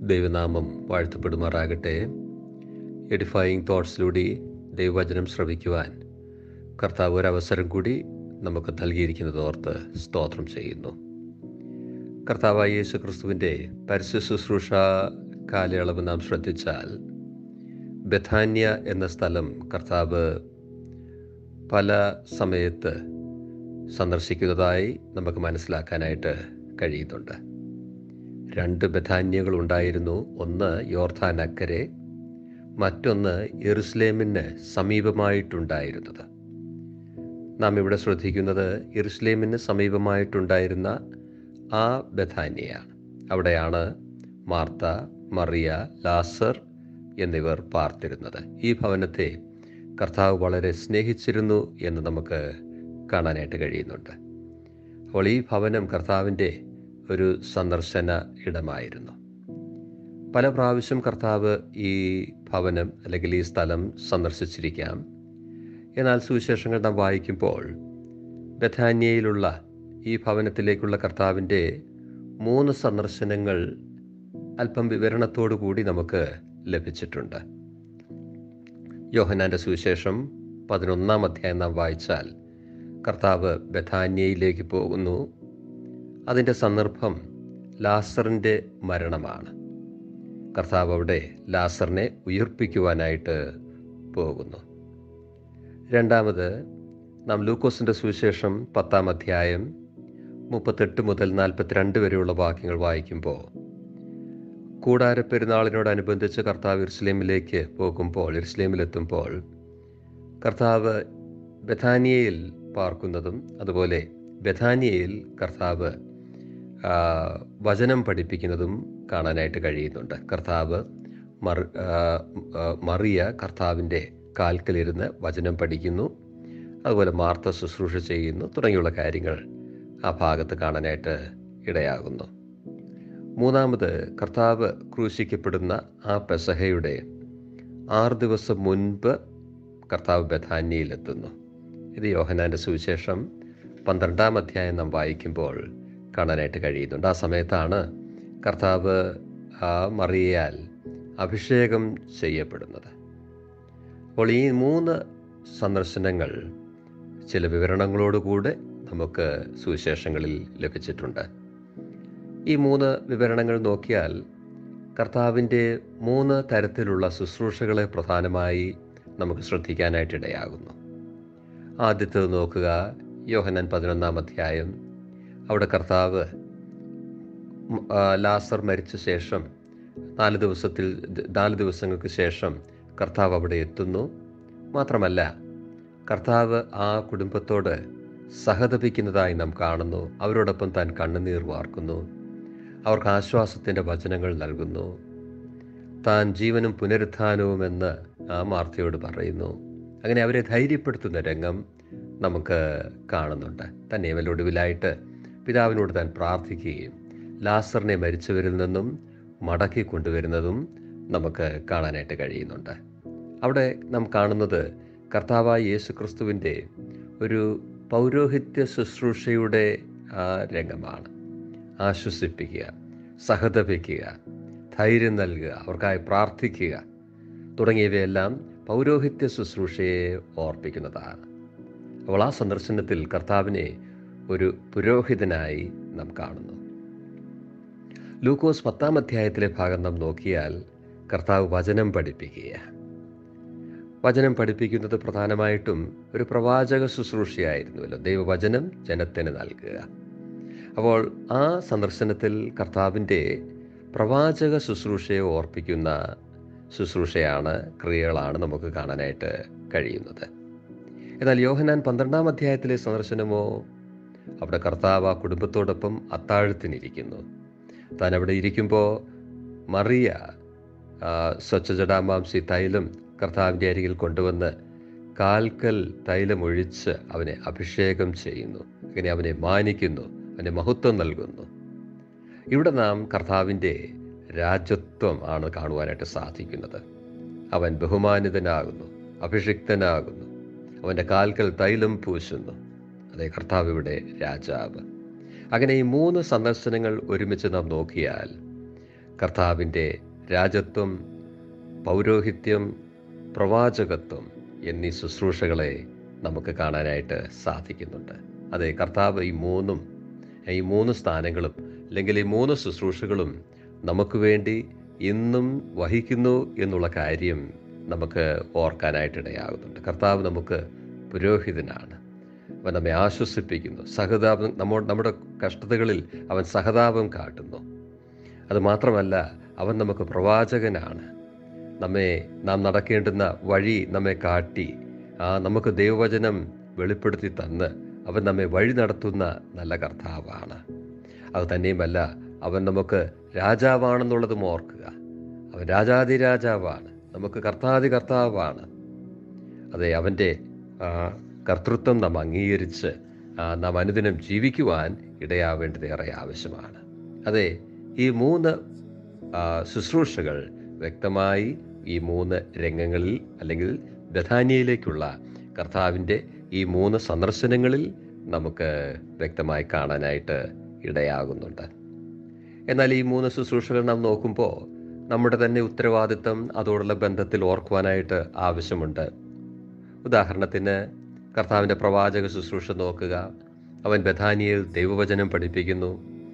ദൈവനാമം വാഴ്ത്തപ്പെടുമാറാകട്ടെ എഡിഫയിങ് തോട്ട്സിലൂടെ ദൈവവചനം ശ്രവിക്കുവാൻ കർത്താവ് ഒരവസരം കൂടി നമുക്ക് നൽകിയിരിക്കുന്നത് ഓർത്ത് സ്തോത്രം ചെയ്യുന്നു കർത്താവായ യേശു ക്രിസ്തുവിൻ്റെ പരസ്യ ശുശ്രൂഷ കാലയളവ് നാം ശ്രദ്ധിച്ചാൽ ബഥാന്യ എന്ന സ്ഥലം കർത്താവ് പല സമയത്ത് സന്ദർശിക്കുന്നതായി നമുക്ക് മനസ്സിലാക്കാനായിട്ട് കഴിയുന്നുണ്ട് രണ്ട് ബഥാന്യകൾ ഉണ്ടായിരുന്നു ഒന്ന് യോർധാൻ അക്കരെ മറ്റൊന്ന് യെറുസലേമിന് സമീപമായിട്ടുണ്ടായിരുന്നത് നാം ഇവിടെ ശ്രദ്ധിക്കുന്നത് യെറുസലേമിന് സമീപമായിട്ടുണ്ടായിരുന്ന ആ ബഥാന്യയാണ് അവിടെയാണ് മാർത്ത മറിയ ലാസർ എന്നിവർ പാർത്തിരുന്നത് ഈ ഭവനത്തെ കർത്താവ് വളരെ സ്നേഹിച്ചിരുന്നു എന്ന് നമുക്ക് കാണാനായിട്ട് കഴിയുന്നുണ്ട് അപ്പോൾ ഈ ഭവനം കർത്താവിൻ്റെ ഒരു സന്ദർശന ഇടമായിരുന്നു പല പ്രാവശ്യം കർത്താവ് ഈ ഭവനം അല്ലെങ്കിൽ ഈ സ്ഥലം സന്ദർശിച്ചിരിക്കാം എന്നാൽ സുവിശേഷങ്ങൾ നാം വായിക്കുമ്പോൾ ബഥാന്യയിലുള്ള ഈ ഭവനത്തിലേക്കുള്ള കർത്താവിൻ്റെ മൂന്ന് സന്ദർശനങ്ങൾ അല്പം വിവരണത്തോടു കൂടി നമുക്ക് ലഭിച്ചിട്ടുണ്ട് യോഹനാന്റെ സുവിശേഷം പതിനൊന്നാം അധ്യായം നാം വായിച്ചാൽ കർത്താവ് ബഥാന്യയിലേക്ക് പോകുന്നു അതിൻ്റെ സന്ദർഭം ലാസറിൻ്റെ മരണമാണ് കർത്താവ് അവിടെ ലാസറിനെ ഉയർപ്പിക്കുവാനായിട്ട് പോകുന്നു രണ്ടാമത് നാം ലൂക്കോസിൻ്റെ സുവിശേഷം പത്താം അധ്യായം മുപ്പത്തെട്ട് മുതൽ നാൽപ്പത്തിരണ്ട് വരെയുള്ള വാക്യങ്ങൾ വായിക്കുമ്പോൾ കൂടാര പെരുന്നാളിനോടനുബന്ധിച്ച് കർത്താവ് ഇർസ്ലേമിലേക്ക് പോകുമ്പോൾ ഇർസ്ലേമിലെത്തുമ്പോൾ കർത്താവ് ബഥാനിയയിൽ പാർക്കുന്നതും അതുപോലെ ബഥാനിയയിൽ കർത്താവ് വചനം പഠിപ്പിക്കുന്നതും കാണാനായിട്ട് കഴിയുന്നുണ്ട് കർത്താവ് മറിയ കർത്താവിൻ്റെ കാൽക്കലിരുന്ന് വചനം പഠിക്കുന്നു അതുപോലെ മാർത്ത ശുശ്രൂഷ ചെയ്യുന്നു തുടങ്ങിയുള്ള കാര്യങ്ങൾ ആ ഭാഗത്ത് കാണാനായിട്ട് ഇടയാകുന്നു മൂന്നാമത് കർത്താവ് ക്രൂശിക്കപ്പെടുന്ന ആ പെസഹയുടെ ആറ് ദിവസം മുൻപ് കർത്താവ് ബഥാന്യയിലെത്തുന്നു ഇത് യോഹനാൻ്റെ സുവിശേഷം പന്ത്രണ്ടാം അധ്യായം നാം വായിക്കുമ്പോൾ കാണാനായിട്ട് കഴിയുന്നുണ്ട് ആ സമയത്താണ് കർത്താവ് ആ മറിയാൽ അഭിഷേകം ചെയ്യപ്പെടുന്നത് അപ്പോൾ ഈ മൂന്ന് സന്ദർശനങ്ങൾ ചില വിവരണങ്ങളോടുകൂടെ നമുക്ക് സുവിശേഷങ്ങളിൽ ലഭിച്ചിട്ടുണ്ട് ഈ മൂന്ന് വിവരണങ്ങൾ നോക്കിയാൽ കർത്താവിൻ്റെ മൂന്ന് തരത്തിലുള്ള ശുശ്രൂഷകളെ പ്രധാനമായി നമുക്ക് ശ്രദ്ധിക്കാനായിട്ടിടയാകുന്നു ആദ്യത്തേത് നോക്കുക യോഹനൻ പതിനൊന്നാം അധ്യായം അവിടെ കർത്താവ് ലാസർ മരിച്ച ശേഷം നാല് ദിവസത്തിൽ നാല് ദിവസങ്ങൾക്ക് ശേഷം കർത്താവ് അവിടെ എത്തുന്നു മാത്രമല്ല കർത്താവ് ആ കുടുംബത്തോട് സഹതപിക്കുന്നതായി നാം കാണുന്നു അവരോടൊപ്പം താൻ കണ്ണുനീർ വാർക്കുന്നു അവർക്ക് ആശ്വാസത്തിൻ്റെ വചനങ്ങൾ നൽകുന്നു താൻ ജീവനും പുനരുത്ഥാനവുമെന്ന് ആ മാർത്തയോട് പറയുന്നു അങ്ങനെ അവരെ ധൈര്യപ്പെടുത്തുന്ന രംഗം നമുക്ക് കാണുന്നുണ്ട് തന്നെ ഒടുവിലായിട്ട് പിതാവിനോട് താൻ പ്രാർത്ഥിക്കുകയും ലാസറിനെ മരിച്ചവരിൽ നിന്നും മടക്കി കൊണ്ടുവരുന്നതും നമുക്ക് കാണാനായിട്ട് കഴിയുന്നുണ്ട് അവിടെ നാം കാണുന്നത് കർത്താവായ യേശു ക്രിസ്തുവിൻ്റെ ഒരു പൗരോഹിത്യ ശുശ്രൂഷയുടെ ആ രംഗമാണ് ആശ്വസിപ്പിക്കുക സഹതപിക്കുക ധൈര്യം നൽകുക അവർക്കായി പ്രാർത്ഥിക്കുക തുടങ്ങിയവയെല്ലാം പൗരോഹിത്യ ശുശ്രൂഷയെ ഓർപ്പിക്കുന്നതാണ് അപ്പോൾ ആ സന്ദർശനത്തിൽ കർത്താവിനെ ഒരു പുരോഹിതനായി നാം കാണുന്നു ലൂക്കോസ് പത്താം അധ്യായത്തിലെ ഭാഗം നാം നോക്കിയാൽ കർത്താവ് വചനം പഠിപ്പിക്കുക വചനം പഠിപ്പിക്കുന്നത് പ്രധാനമായിട്ടും ഒരു പ്രവാചക ശുശ്രൂഷയായിരുന്നുവല്ലോ ദൈവവചനം ജനത്തിന് നൽകുക അപ്പോൾ ആ സന്ദർശനത്തിൽ കർത്താവിൻ്റെ പ്രവാചക ശുശ്രൂഷയെ ഓർപ്പിക്കുന്ന ശുശ്രൂഷയാണ് ക്രിയകളാണ് നമുക്ക് കാണാനായിട്ട് കഴിയുന്നത് എന്നാൽ യോഹനാൻ പന്ത്രണ്ടാം അധ്യായത്തിലെ സന്ദർശനമോ അവിടെ കർത്താവ് ആ കുടുംബത്തോടൊപ്പം അത്താഴത്തിനിരിക്കുന്നു താൻ അവിടെ ഇരിക്കുമ്പോൾ മറിയ സ്വച്ഛജടാമാംസി തൈലം കർത്താവിൻ്റെ അരികിൽ കൊണ്ടുവന്ന് കാൽക്കൽ തൈലമൊഴിച്ച് അവനെ അഭിഷേകം ചെയ്യുന്നു അങ്ങനെ അവനെ മാനിക്കുന്നു അവനെ മഹത്വം നൽകുന്നു ഇവിടെ നാം കർത്താവിൻ്റെ രാജ്യത്വം ആണ് കാണുവാനായിട്ട് സാധിക്കുന്നത് അവൻ ബഹുമാനിതനാകുന്നു അഭിഷിക്തനാകുന്നു അവൻ്റെ കാൽക്കൽ തൈലം പൂശുന്നു അതേ കർത്താവ് ഇവിടെ രാജാവ് അങ്ങനെ ഈ മൂന്ന് സന്ദർശനങ്ങൾ ഒരുമിച്ച് നാം നോക്കിയാൽ കർത്താവിൻ്റെ രാജത്വം പൗരോഹിത്യം പ്രവാചകത്വം എന്നീ ശുശ്രൂഷകളെ നമുക്ക് കാണാനായിട്ട് സാധിക്കുന്നുണ്ട് അതെ കർത്താവ് ഈ മൂന്നും ഈ മൂന്ന് സ്ഥാനങ്ങളും അല്ലെങ്കിൽ ഈ മൂന്ന് ശുശ്രൂഷകളും നമുക്ക് വേണ്ടി ഇന്നും വഹിക്കുന്നു എന്നുള്ള കാര്യം നമുക്ക് ഓർക്കാനായിട്ടിടയാകുന്നുണ്ട് കർത്താവ് നമുക്ക് പുരോഹിതനാണ് അവൻ നമ്മെ ആശ്വസിപ്പിക്കുന്നു സഹതാപം നമ്മോ നമ്മുടെ കഷ്ടതകളിൽ അവൻ സഹതാപം കാട്ടുന്നു അത് മാത്രമല്ല അവൻ നമുക്ക് പ്രവാചകനാണ് നമ്മെ നാം നടക്കേണ്ടുന്ന വഴി നമ്മെ കാട്ടി ആ നമുക്ക് ദൈവവചനം വെളിപ്പെടുത്തി തന്ന് അവൻ നമ്മെ വഴി നടത്തുന്ന നല്ല കർത്താവാണ് അത് തന്നെയുമല്ല അവൻ നമുക്ക് രാജാവാണെന്നുള്ളതും ഓർക്കുക അവൻ രാജാതി രാജാവാണ് നമുക്ക് കർത്താതി കർത്താവാണ് അതെ അവൻ്റെ ആ, കർത്തൃത്വം നാം അംഗീകരിച്ച് ആ, നാം അനുദിനം ജീവിക്കുവാൻ ഇടയാവേണ്ടത് ഏറെ ആവശ്യമാണ് അതെ ഈ മൂന്ന് ആ, ശുശ്രൂഷകൾ വ്യക്തമായി ഈ മൂന്ന് രംഗങ്ങളിൽ അല്ലെങ്കിൽ ബഥാനിയയിലേക്കുള്ള കർത്താവിൻ്റെ ഈ മൂന്ന് സന്ദർശനങ്ങളിൽ നമുക്ക് വ്യക്തമായി കാണാനായിട്ട് ഇടയാകുന്നുണ്ട് എന്നാൽ ഈ മൂന്ന് ശുശ്രൂഷകൾ നാം നോക്കുമ്പോൾ നമ്മുടെ തന്നെ ഉത്തരവാദിത്തം അതോടുള്ള ബന്ധത്തിൽ ഓർക്കുവാനായിട്ട് ആവശ്യമുണ്ട് ഉദാഹരണത്തിന് കർത്താവിൻ്റെ പ്രവാചക ശുശ്രൂഷ നോക്കുക അവൻ ബഥാനിയിൽ ദൈവവചനം പഠിപ്പിക്കുന്നു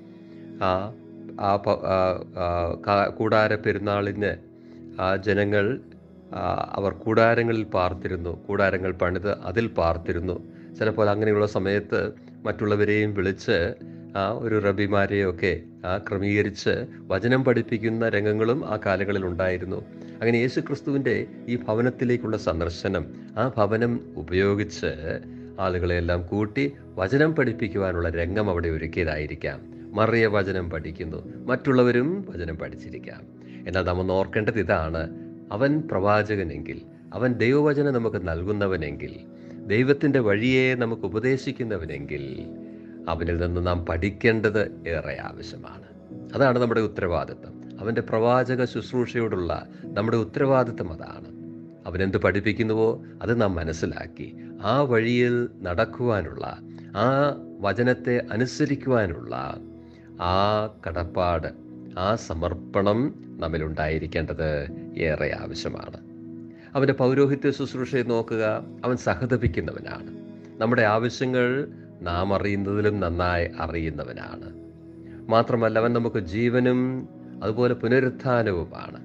ആ ആ പ- ആ, ആ, കാ- കൂടാര പെരുന്നാളിന് ആ ജനങ്ങൾ ആ, അവർ കൂടാരങ്ങളിൽ പാർത്തിരുന്നു കൂടാരങ്ങൾ പണിത് അതിൽ പാർത്തിരുന്നു ചിലപ്പോൾ അങ്ങനെയുള്ള സമയത്ത് മറ്റുള്ളവരെയും വിളിച്ച് ആ ഒരു റബിമാരെയൊക്കെ ആ ക്രമീകരിച്ച് വചനം പഠിപ്പിക്കുന്ന രംഗങ്ങളും ആ കാലങ്ങളിൽ ഉണ്ടായിരുന്നു അങ്ങനെ യേശു ക്രിസ്തുവിൻ്റെ ഈ ഭവനത്തിലേക്കുള്ള സന്ദർശനം ആ ഭവനം ഉപയോഗിച്ച് ആളുകളെല്ലാം കൂട്ടി വചനം പഠിപ്പിക്കുവാനുള്ള രംഗം അവിടെ ഒരുക്കിയതായിരിക്കാം മറിയ വചനം പഠിക്കുന്നു മറ്റുള്ളവരും വചനം പഠിച്ചിരിക്കാം എന്നാൽ നമ്മൾ ഓർക്കേണ്ടത് ഇതാണ് അവൻ പ്രവാചകനെങ്കിൽ അവൻ ദൈവവചനം നമുക്ക് നൽകുന്നവനെങ്കിൽ ദൈവത്തിൻ്റെ വഴിയെ നമുക്ക് ഉപദേശിക്കുന്നവനെങ്കിൽ അവനിൽ നിന്ന് നാം പഠിക്കേണ്ടത് ഏറെ ആവശ്യമാണ് അതാണ് നമ്മുടെ ഉത്തരവാദിത്വം അവൻ്റെ പ്രവാചക ശുശ്രൂഷയോടുള്ള നമ്മുടെ ഉത്തരവാദിത്വം അതാണ് അവനെന്ത് പഠിപ്പിക്കുന്നുവോ അത് നാം മനസ്സിലാക്കി ആ വഴിയിൽ നടക്കുവാനുള്ള ആ വചനത്തെ അനുസരിക്കുവാനുള്ള ആ കടപ്പാട് ആ സമർപ്പണം നമ്മിലുണ്ടായിരിക്കേണ്ടത് ഏറെ ആവശ്യമാണ് അവൻ്റെ പൗരോഹിത്യ ശുശ്രൂഷയെ നോക്കുക അവൻ സഹതപിക്കുന്നവനാണ് നമ്മുടെ ആവശ്യങ്ങൾ നാം അറിയുന്നതിലും നന്നായി അറിയുന്നവനാണ് മാത്രമല്ല അവൻ നമുക്ക് ജീവനും അതുപോലെ പുനരുത്ഥാനവുമാണ്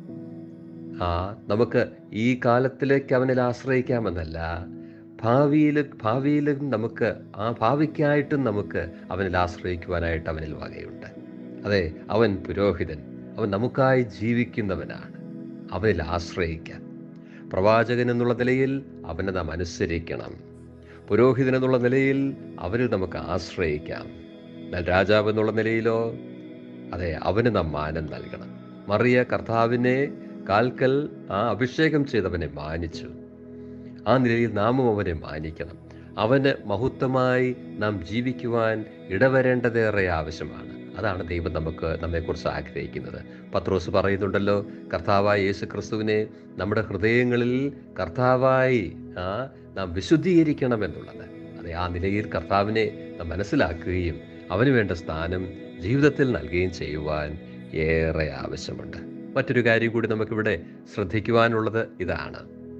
ആ നമുക്ക് ഈ കാലത്തിലേക്ക് അവനിൽ ആശ്രയിക്കാമെന്നല്ല ഭാവിയിൽ ഭാവിയിലും നമുക്ക് ആ ഭാവിക്കായിട്ടും നമുക്ക് അവനിൽ ആശ്രയിക്കുവാനായിട്ട് അവനിൽ വകയുണ്ട് അതെ അവൻ പുരോഹിതൻ അവൻ നമുക്കായി ജീവിക്കുന്നവനാണ് അവനിൽ ആശ്രയിക്കാം പ്രവാചകൻ എന്നുള്ള നിലയിൽ അവനെ നാം അനുസരിക്കണം പുരോഹിതൻ എന്നുള്ള നിലയിൽ അവനിൽ നമുക്ക് ആശ്രയിക്കാം എന്നാൽ രാജാവ് എന്നുള്ള നിലയിലോ അതെ അവന് നാം മാനം നൽകണം മറിയ കർത്താവിനെ കാൽക്കൽ ആ അഭിഷേകം ചെയ്തവനെ മാനിച്ചു ആ നിലയിൽ നാമും അവനെ മാനിക്കണം അവന് മഹത്വമായി നാം ജീവിക്കുവാൻ ഇടവരേണ്ടതേറെ ആവശ്യമാണ് അതാണ് ദൈവം നമുക്ക് നമ്മെക്കുറിച്ച് ആഗ്രഹിക്കുന്നത് പത്രോസ് പറയുന്നുണ്ടല്ലോ കർത്താവായ യേശു ക്രിസ്തുവിനെ നമ്മുടെ ഹൃദയങ്ങളിൽ കർത്താവായി ആ നാം വിശുദ്ധീകരിക്കണം എന്നുള്ളത് അതെ ആ നിലയിൽ കർത്താവിനെ നാം മനസ്സിലാക്കുകയും അവന് വേണ്ട സ്ഥാനം ജീവിതത്തിൽ നൽകുകയും ചെയ്യുവാൻ ഏറെ ആവശ്യമുണ്ട് മറ്റൊരു കാര്യം കൂടി നമുക്കിവിടെ ശ്രദ്ധിക്കുവാനുള്ളത് ഇതാണ്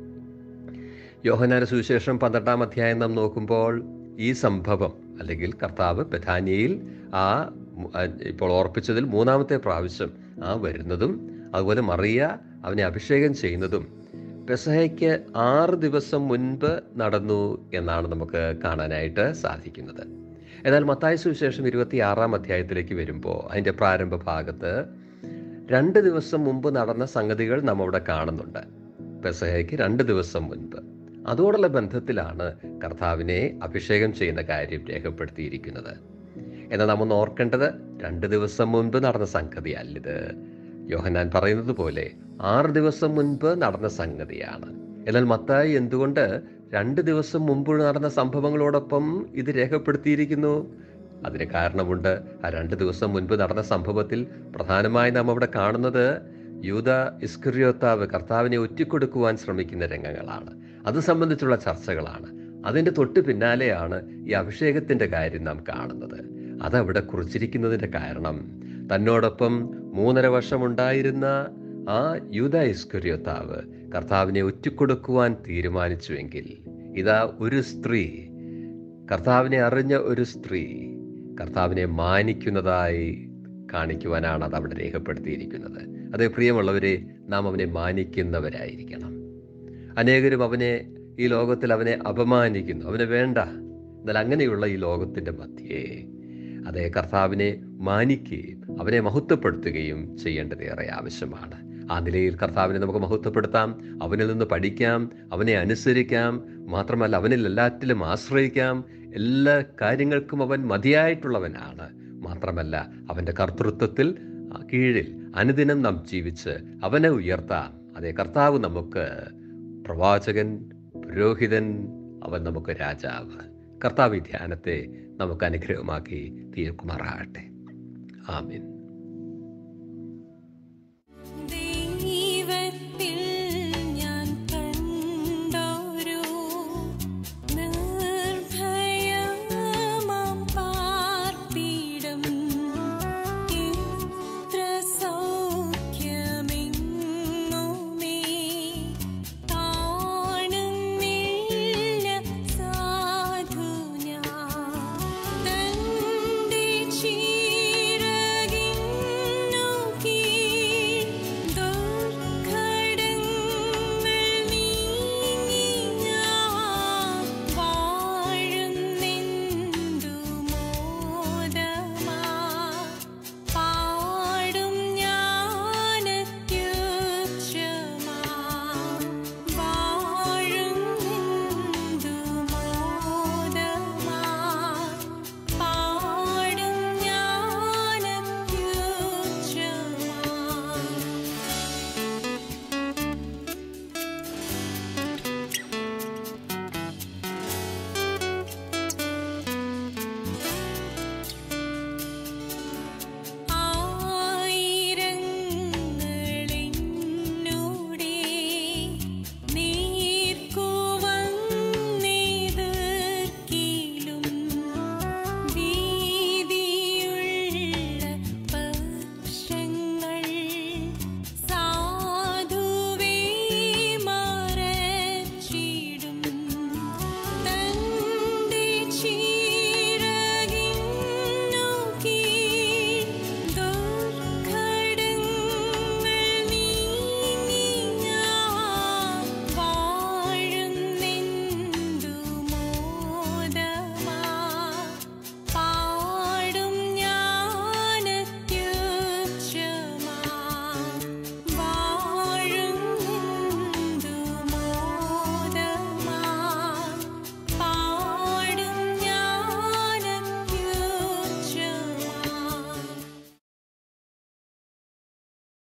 യോഹനാന സുവിശേഷം പന്ത്രണ്ടാം അധ്യായം നാം നോക്കുമ്പോൾ ഈ സംഭവം അല്ലെങ്കിൽ കർത്താവ് ബഥാനിയയിൽ ആ മു- ആ ഇപ്പോൾ ഓർപ്പിച്ചതിൽ മൂന്നാമത്തെ പ്രാവശ്യം ആ വരുന്നതും അതുപോലെ മറിയ അവനെ അഭിഷേകം ചെയ്യുന്നതും പെസഹയ്ക്ക് ആറ് ദിവസം മുൻപ് നടന്നു എന്നാണ് നമുക്ക് കാണാനായിട്ട് സാധിക്കുന്നത് എന്നാൽ മത്തായ സുവിശേഷം ഇരുപത്തി ആറാം അധ്യായത്തിലേക്ക് വരുമ്പോൾ അതിൻ്റെ പ്രാരംഭ ഭാഗത്ത് രണ്ട് ദിവസം മുമ്പ് നടന്ന സംഗതികൾ നാം അവിടെ കാണുന്നുണ്ട് പെസഹയ്ക്ക് രണ്ട് ദിവസം മുൻപ് അതോടുള്ള ബന്ധത്തിലാണ് കർത്താവിനെ അഭിഷേകം ചെയ്യുന്ന കാര്യം രേഖപ്പെടുത്തിയിരിക്കുന്നത് എന്നാൽ നമ്മൾ ഒന്ന് ഓർക്കേണ്ടത് രണ്ട് ദിവസം മുൻപ് നടന്ന സംഗതിയല്ലിത് യോഹന്നാൻ പറയുന്നത് പോലെ ആറ് ദിവസം മുൻപ് നടന്ന സംഗതിയാണ് എന്നാൽ മത്തായി എന്തുകൊണ്ട് രണ്ട് ദിവസം മുമ്പ് നടന്ന സംഭവങ്ങളോടൊപ്പം ഇത് രേഖപ്പെടുത്തിയിരിക്കുന്നു അതിന് കാരണമുണ്ട് ആ രണ്ട് ദിവസം മുൻപ് നടന്ന സംഭവത്തിൽ പ്രധാനമായി നാം അവിടെ കാണുന്നത് യൂത ഇസ്കുര്യോത്താവ് കർത്താവിനെ ഒറ്റിക്കൊടുക്കുവാൻ ശ്രമിക്കുന്ന രംഗങ്ങളാണ് അത് സംബന്ധിച്ചുള്ള ചർച്ചകളാണ് അതിൻ്റെ തൊട്ട് പിന്നാലെയാണ് ഈ അഭിഷേകത്തിൻ്റെ കാര്യം നാം കാണുന്നത് അതവിടെ കുറിച്ചിരിക്കുന്നതിൻ്റെ കാരണം തന്നോടൊപ്പം മൂന്നര വർഷമുണ്ടായിരുന്ന ആ യൂത ഇസ്കുര്യോത്താവ് കർത്താവിനെ ഒറ്റിക്കൊടുക്കുവാൻ തീരുമാനിച്ചുവെങ്കിൽ ഇതാ ഒരു സ്ത്രീ കർത്താവിനെ അറിഞ്ഞ ഒരു സ്ത്രീ കർത്താവിനെ മാനിക്കുന്നതായി കാണിക്കുവാനാണ് അത് അവിടെ രേഖപ്പെടുത്തിയിരിക്കുന്നത് അതേ പ്രിയമുള്ളവരെ നാം അവനെ മാനിക്കുന്നവരായിരിക്കണം അനേകരും അവനെ ഈ ലോകത്തിൽ അവനെ അപമാനിക്കുന്നു അവനെ വേണ്ട എന്നാൽ അങ്ങനെയുള്ള ഈ ലോകത്തിൻ്റെ മധ്യേ അതേ കർത്താവിനെ മാനിക്കുകയും അവനെ മഹത്വപ്പെടുത്തുകയും ചെയ്യേണ്ടത് ഏറെ ആവശ്യമാണ് ആ നിലയിൽ കർത്താവിനെ നമുക്ക് മഹത്വപ്പെടുത്താം അവനിൽ നിന്ന് പഠിക്കാം അവനെ അനുസരിക്കാം മാത്രമല്ല അവനിൽ എല്ലാറ്റിലും ആശ്രയിക്കാം എല്ലാ കാര്യങ്ങൾക്കും അവൻ മതിയായിട്ടുള്ളവനാണ് മാത്രമല്ല അവൻ്റെ കർത്തൃത്വത്തിൽ ആ, കീഴിൽ അനുദിനം നാം ജീവിച്ച് അവനെ ഉയർത്താം അതേ കർത്താവ് നമുക്ക് പ്രവാചകൻ പുരോഹിതൻ അവൻ നമുക്ക് രാജാവ് കർത്താവ് ഈ ധ്യാനത്തെ നമുക്ക് അനുഗ്രഹമാക്കി തീർക്കുമാറാകട്ടെ ആമീൻ